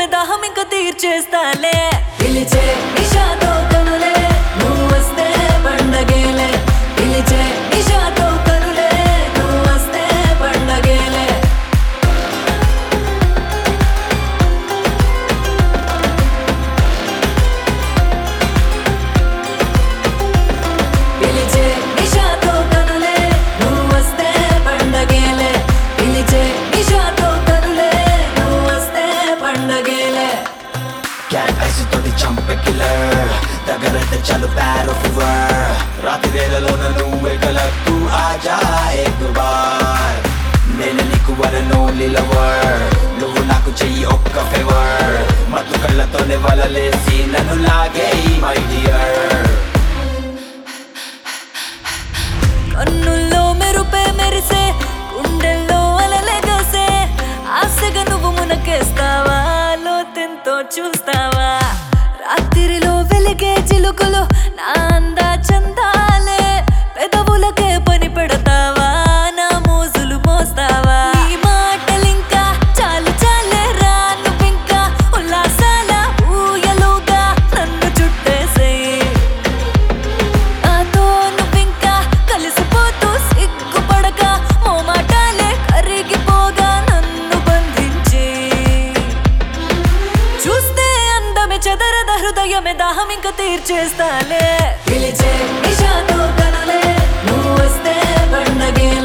హృదయమే దాహం ఇంకా తీర్చేస్తాలే పిలిచే నిషాతో కనులే నువ్వు వస్తే పండగేలే పిలిచే నిషాతో కనులే నువ్వు వస్తే పండగేలే పిలిచే నిషాతో కనులే నువ్వు వస్తే పండగేలే పిలిచే నిషాతో కనులే నువ్వు వస్తే పండగేలే క్యాట్ ఐస్ తోటి చంపే కిల్లర్ దగ్గరైతే చాలు ప్యారో ఫీవర్ రాత్రి వేళలోన నువ్వే కలర్తూ ఆజా ఏక్ బార్ నేను నీకు వరను లవర్ నువ్వు నాకు చెయ్యి ఒక్క ఫేవర్ మత్తు కళ్ళతోనే వలలేసి నన్ను లాగే మై డియర్ కన్నుల్లో మెరుపే మెరిసే గుండెల్లో అలలెగసే ఆశగా నువ్వు మునకేస్తావా లోతెంతో చూస్తావా రాత్రిలో వెలిగే చిలుకలు నా అందా చందాలే పెదవులకే పని పెడతావా నా మోజులు మోస్తావా నీ మాటలింకా చాలు చాలే రాను ఇంకా ఉల్లాసాల ఊయలుగా నన్ను చుట్టేసేయి నాతో నువ్వింకా కలిసిపోతూ సిగ్గుపడక మోమాటాలే కరిగిపోగా నన్ను బంధించి చూస్తే అందమే చెదరద హృదయమే దాహం ఇంకా తీర్చేస్తాలే పిలిచే నిషాతో కనులే నువ్వు వస్తే పండగే